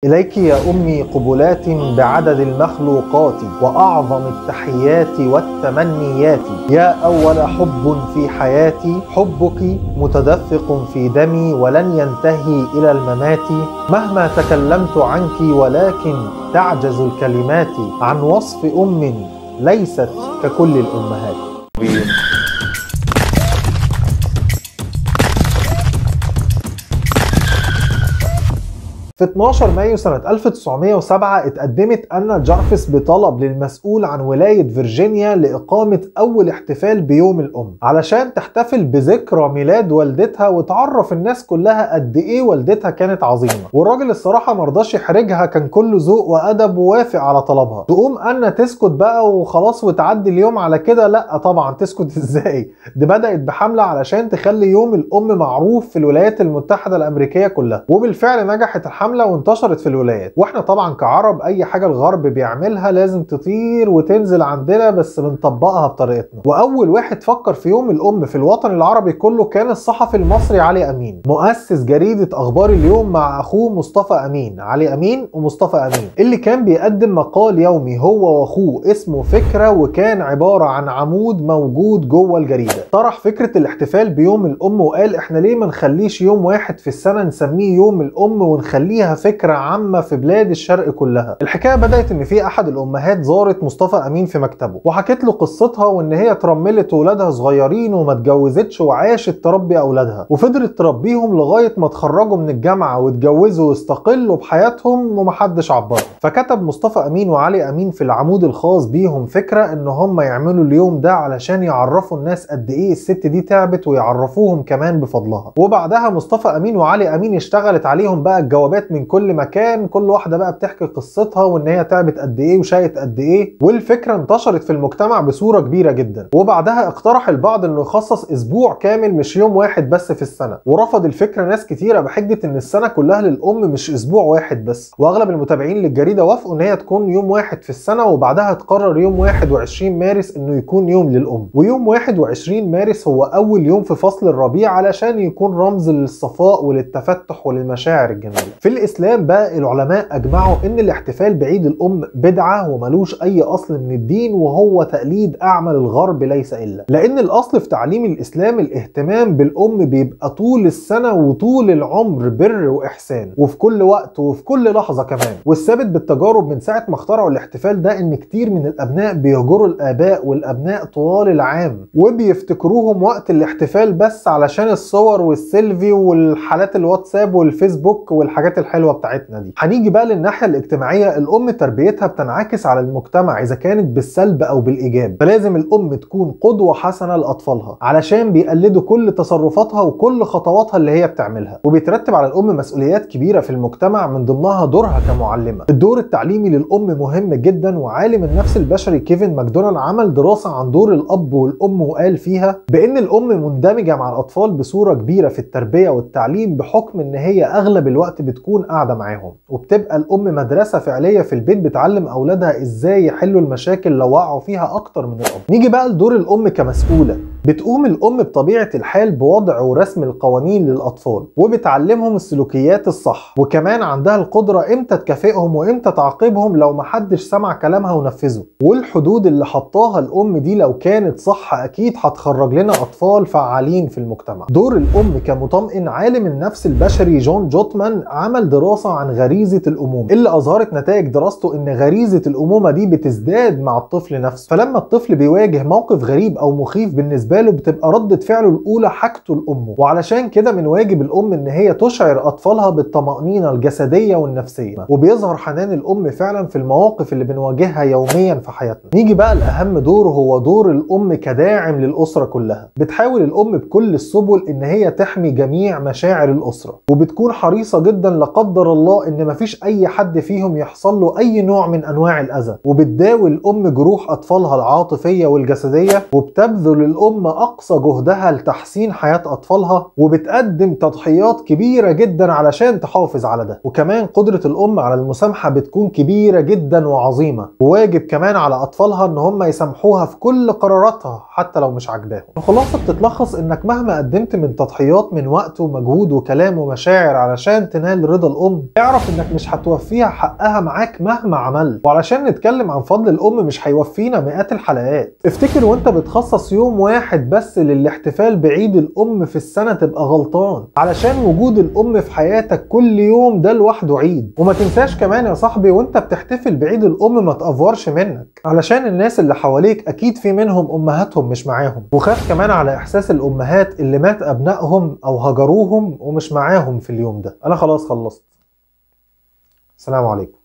إليك يا أمي قبلات بعدد المخلوقات وأعظم التحيات والتمنيات يا أول حب في حياتي حبك متدفق في دمي ولن ينتهي إلى الممات مهما تكلمت عنك ولكن تعجز الكلمات عن وصف أم ليست ككل الأمهات في 12 مايو سنة 1907 اتقدمت أنا جارفيس بطلب للمسؤول عن ولاية فيرجينيا لإقامة أول احتفال بيوم الأم علشان تحتفل بذكرى ميلاد والدتها وتعرف الناس كلها قد إيه والدتها كانت عظيمة والراجل الصراحة مرضاش يحرجها كان كله ذوق وأدب ووافق على طلبها تقوم أنا تسكت بقى وخلاص وتعدي اليوم على كده لا طبعا تسكت إزاي دي بدأت بحملة علشان تخلي يوم الأم معروف في الولايات المتحدة الأمريكية كلها وبالفعل نجحت الحملة حملة وانتشرت في الولايات واحنا طبعا كعرب اي حاجة الغرب بيعملها لازم تطير وتنزل عندنا بس بنطبقها بطريقتنا واول واحد فكر في يوم الام في الوطن العربي كله كان الصحفي المصري علي امين مؤسس جريدة اخبار اليوم مع اخوه مصطفى امين علي امين ومصطفى امين اللي كان بيقدم مقال يومي هو واخوه اسمه فكرة وكان عبارة عن عمود موجود جوه الجريدة طرح فكرة الاحتفال بيوم الام وقال احنا ليه ما نخليش يوم واحد في السنة نسميه يوم الام ونخليه ليها فكرة عامة في بلاد الشرق كلها الحكاية بدأت ان في احد الامهات زارت مصطفى امين في مكتبه وحكت له قصتها وان هي ترملت ولادها صغيرين وما اتجوزتش وعاشت تربي اولادها وفضلت تربيهم لغاية ما اتخرجوا من الجامعة واتجوزوا واستقلوا بحياتهم ومحدش عبرهم فكتب مصطفى امين وعلي امين في العمود الخاص بيهم فكرة ان هم يعملوا اليوم ده علشان يعرفوا الناس قد ايه الست دي تعبت ويعرفوهم كمان بفضلها وبعدها مصطفى امين وعلي امين اشتغلت عليهم بقى الجوابات من كل مكان كل واحده بقى بتحكي قصتها وان هي تعبت قد ايه وشايت قد ايه والفكره انتشرت في المجتمع بصوره كبيره جدا وبعدها اقترح البعض انه يخصص اسبوع كامل مش يوم واحد بس في السنه ورفض الفكره ناس كتيره بحجه ان السنه كلها للام مش اسبوع واحد بس واغلب المتابعين للجريده وافقوا ان هي تكون يوم واحد في السنه وبعدها تقرر يوم 21 مارس انه يكون يوم للام ويوم 21 مارس هو اول يوم في فصل الربيع علشان يكون رمز للصفاء وللتفتح وللمشاعر الجميله في الاسلام بقى العلماء اجمعوا ان الاحتفال بعيد الام بدعه وملوش اي اصل من الدين وهو تقليد اعمال الغرب ليس الا لان الاصل في تعليم الاسلام الاهتمام بالام بيبقى طول السنه وطول العمر بر واحسان وفي كل وقت وفي كل لحظه كمان والثابت بالتجارب من ساعه ما اخترعوا الاحتفال ده ان كتير من الابناء بيهجروا الاباء والابناء طوال العام وبيفتكروهم وقت الاحتفال بس علشان الصور والسيلفي والحالات الواتساب والفيسبوك والحاجات الحلوه بتاعتنا دي هنيجي بقى للناحيه الاجتماعيه الام تربيتها بتنعكس على المجتمع اذا كانت بالسلب او بالايجاب فلازم الام تكون قدوه حسنه لاطفالها علشان بيقلدوا كل تصرفاتها وكل خطواتها اللي هي بتعملها وبيترتب على الام مسؤوليات كبيره في المجتمع من ضمنها دورها كمعلمه الدور التعليمي للام مهم جدا وعالم النفس البشري كيفن ماكدونالد عمل دراسه عن دور الاب والام وقال فيها بان الام مندمجه مع الاطفال بصوره كبيره في التربيه والتعليم بحكم ان هي اغلب الوقت بتكون قاعده معاهم وبتبقى الام مدرسه فعليه في البيت بتعلم اولادها ازاي يحلوا المشاكل لو وقعوا فيها اكتر من الاب نيجي بقى لدور الام كمسؤوله بتقوم الام بطبيعه الحال بوضع ورسم القوانين للاطفال وبتعلمهم السلوكيات الصح وكمان عندها القدره امتى تكافئهم وامتى تعاقبهم لو محدش سمع كلامها ونفذه والحدود اللي حطاها الام دي لو كانت صح اكيد هتخرج لنا اطفال فعالين في المجتمع دور الام كمطمئن عالم النفس البشري جون جوتمان عمل دراسه عن غريزه الامومه اللي اظهرت نتائج دراسته ان غريزه الامومه دي بتزداد مع الطفل نفسه فلما الطفل بيواجه موقف غريب او مخيف بالنسبه له بتبقى ردة فعله الاولى حاجته لامه وعلشان كده من واجب الام ان هي تشعر اطفالها بالطمانينه الجسديه والنفسيه وبيظهر حنان الام فعلا في المواقف اللي بنواجهها يوميا في حياتنا نيجي بقى لاهم دور هو دور الام كداعم للاسره كلها بتحاول الام بكل السبل ان هي تحمي جميع مشاعر الاسره وبتكون حريصه جدا لا قدر الله ان مفيش اي حد فيهم يحصل له اي نوع من انواع الاذى وبتداوي الام جروح اطفالها العاطفيه والجسديه وبتبذل الام الام اقصى جهدها لتحسين حياه اطفالها وبتقدم تضحيات كبيره جدا علشان تحافظ على ده وكمان قدره الام على المسامحه بتكون كبيره جدا وعظيمه وواجب كمان على اطفالها ان هم يسامحوها في كل قراراتها حتى لو مش عاجباهم الخلاصه بتتلخص انك مهما قدمت من تضحيات من وقت ومجهود وكلام ومشاعر علشان تنال رضا الام اعرف انك مش هتوفيها حقها معاك مهما عملت وعلشان نتكلم عن فضل الام مش هيوفينا مئات الحلقات افتكر وانت بتخصص يوم واحد بس للاحتفال بعيد الام في السنه تبقى غلطان علشان وجود الام في حياتك كل يوم ده لوحده عيد وما تنساش كمان يا صاحبي وانت بتحتفل بعيد الام ما تافورش منك علشان الناس اللي حواليك اكيد في منهم امهاتهم مش معاهم وخاف كمان على احساس الامهات اللي مات ابنائهم او هجروهم ومش معاهم في اليوم ده انا خلاص خلصت السلام عليكم